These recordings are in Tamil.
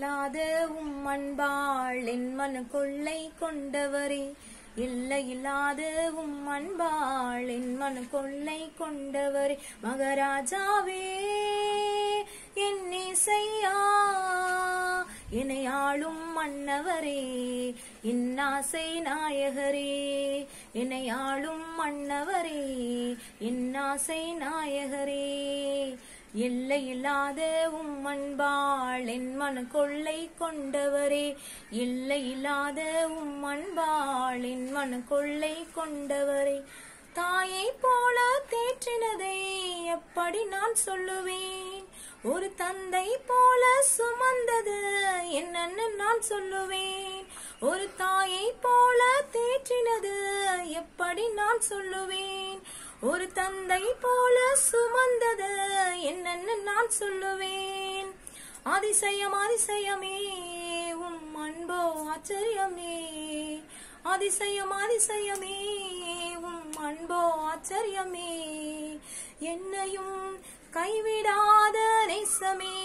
இல்லாத உம் அன்பாள் என் மன கொள்ளை கொண்டவரே இல்லை இல்லாத உம் அன்பாள் என் மன கொள்ளை கொண்டவரே மகராஜாவே என் இசையா என்னை ஆளும் மன்னவரே இன்னாசை நாயகரே என்னை ஆளும் மன்னவரே இன்னாசை நாயகரே எல்லை இல்லாத உம் அன்பாள் என் மன கொள்ளை கொண்டவரே எல்லை இல்லாத உம் அன்பாள் என் மன கொள்ளை கொண்டவரே தாயை போல தேற்றினதை எப்படி நான் சொல்லுவேன் ஒரு தந்தை போல சுமந்தது என்னன்னு நான் சொல்லுவேன் ஒரு தாயை போல தேற்றினது எப்படி நான் சொல்லுவேன் ஒரு தந்தை போல சுமந்தது என்னன்னு நான் சொல்லுவேன் அதிசயம் அதிசயமே உம் அன்போ ஆச்சரியமே அதிசயம் அதிசயமே உம் அன்போ ஆச்சரியமே என்னையும் கைவிடாத நேசமே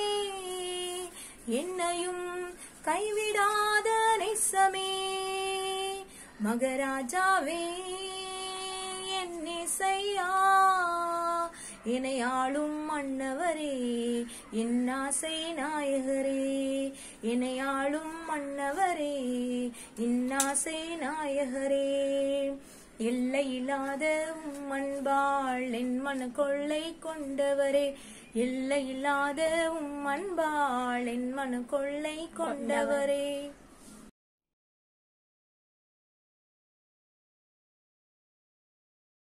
என்னையும் கைவிடாத நேசமே மகராஜாவே என் இசையா என்னை ஆளும் மன்னவரே என் ஆசை நாயகரே என்னை ஆளும் மன்னவரே என் ஆசை நாயகரே எல்லை இல்லாத உம் அன்பாள் என் மன கொள்ளை கொண்டவரே எல்லை இல்லாத உம் அன்பாள் என் மன கொள்ளை கொண்டவரே